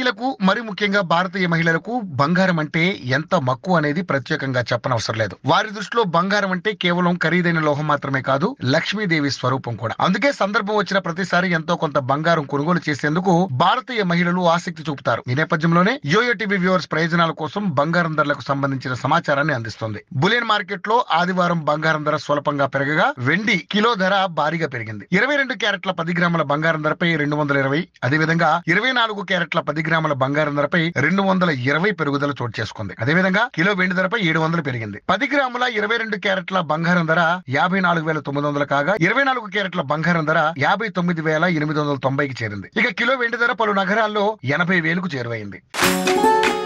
మహిళలకు మరి ముఖ్యంగా భారతీయ మహిళలకు బంగారం అంటే ఎంత మక్కువ అనేది ప్రత్యేకంగా చెప్పనవసరం లేదు వారి దృష్టిలో బంగారం అంటే కేవలం ఖరీదైన లోహం మాత్రమే కాదు లక్ష్మీదేవి స్వరూపం కూడా అందుకే సందర్భం వచ్చిన ప్రతిసారి ఎంతో కొంత బంగారం కొనుగోలు చేసేందుకు భారతీయ మహిళలు ఆసక్తి చూపుతారు ఈ నేపథ్యంలోనే యోయో టీవీ వ్యూవర్స్ ప్రయోజనాల కోసం బంగారం ధరలకు సంబంధించిన సమాచారాన్ని అందిస్తుంది బులియన్ మార్కెట్ లో ఆదివారం బంగారం ధర స్వల్పంగా పెరగగా వెండి కిలో ధర భారీగా పెరిగింది ఇరవై రెండు క్యారెట్ల పది గ్రాముల బంగారం ధరపై రెండు వందల ఇరవై అదేవిధంగా ఇరవై నాలుగు క్యారెట్ల పది గ్రాముల బంగారం ధరపై రెండు వందల ఇరవై పెరుగుదల చోటు చేసుకుంది అదేవిధంగా కిలో వెండి ధరపై ఏడు వందలు పెరిగింది పది గ్రాముల ఇరవై రెండు క్యారెట్ల బంగారం ధర యాభై నాలుగు వేల తొమ్మిది వందలు కాగా ఇరవై నాలుగు క్యారెట్ల బంగారం ధర యాభై తొమ్మిది వేల ఎనిమిది వందల తొంభైకి చేరింది ఇక కిలో వెండి ధర పలు నగరాల్లో ఎనభై వేలకు చేరువైంది